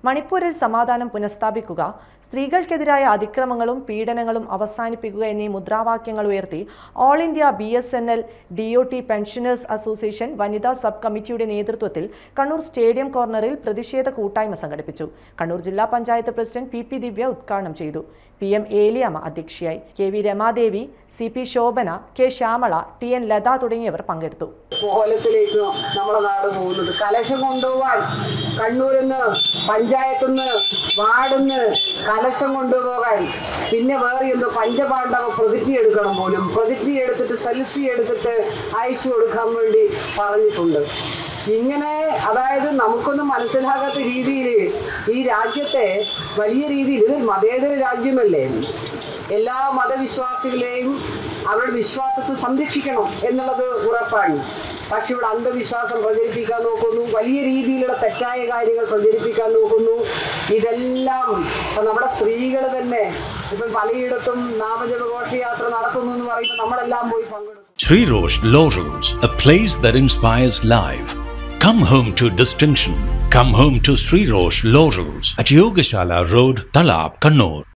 മണിപ്പൂരിൽ സമാധാനം പുനഃസ്ഥാപിക്കുക സ്ത്രീകൾക്കെതിരായ അതിക്രമങ്ങളും പീഡനങ്ങളും അവസാനിപ്പിക്കുക എന്നീ മുദ്രാവാക്യങ്ങൾ ഉയർത്തി all India B S N L D O T pensioners association വനിതാ സബ് കമ്മിറ്റിയുടെ നേതൃത്വത്തിൽ കണ്ണൂർ സ്റ്റേഡിയം കോർണറിൽ പ്രതിഷേധ കൂട്ടായ്മ സംഘടിപ്പിച്ചു കണ്ണൂർ ജില്ലാ panchayat president P P Divya ഉദ്ഘാടനം ചെയ്തു പി എം ഏലിയമ്മ അധ്യക്ഷയായി K V Ramadevi C P Shobhana K Shyamala T N Latha തുടങ്ങിയവർ പങ്കെടുത്തു കോലത്തിലേക്ക് നമ്മളെ നാട് പോകുന്നത് കലശം കൊണ്ടുപോവാൻ കണ്ണൂരിന്ന് പഞ്ചായത്തുനിന്ന് വാർഡിന്ന് കലശം കൊണ്ടുപോകാൻ പിന്നെ വേറെ എന്തോ പഞ്ചപാണ്ഡവ പ്രതിജ്ഞ എടുക്കണം പോലും പ്രതിജ്ഞ എടുത്തിട്ട് സെൽഫി എടുത്തിട്ട് അയച്ചു കൊടുക്കാൻ വേണ്ടി പറഞ്ഞിട്ടുണ്ട് ഇങ്ങനെ അതായത് നമുക്കൊന്നും മനസ്സിലാകാത്ത രീതിയിൽ ഈ രാജ്യത്തെ വലിയ രീതിയിൽ ഇത് മതേതര രാജ്യമല്ലേ എല്ലാ മതവിശ്വാസികളെയും അവരുടെ വിശ്വാസത്തെ സംരക്ഷിക്കണം എന്നുള്ളത് ഉറപ്പാണ് പക്ഷെ ഇവിടെ അന്ധവിശ്വാസം പ്രചരിപ്പിക്കാൻ നോക്കുന്നു വലിയ രീതിയിലുള്ള തെറ്റായ കാര്യങ്ങൾ പ്രചരിപ്പിക്കാൻ നോക്കുന്നു ഇതെല്ലാം ഇപ്പൊ നമ്മുടെ സ്ത്രീകൾ തന്നെ ഇപ്പൊ പലയിടത്തും നാമജപ ഘോഷയാത്ര നടത്തുന്നു എന്ന് പറയുമ്പോൾ നമ്മളെല്ലാം പോയി പങ്കെടുക്കും Sri Rosh Laurels, a place that inspires life. Come home to distinction. Come home to Sri Rosh Laurels at Yogashala Road, Talab, Kannur.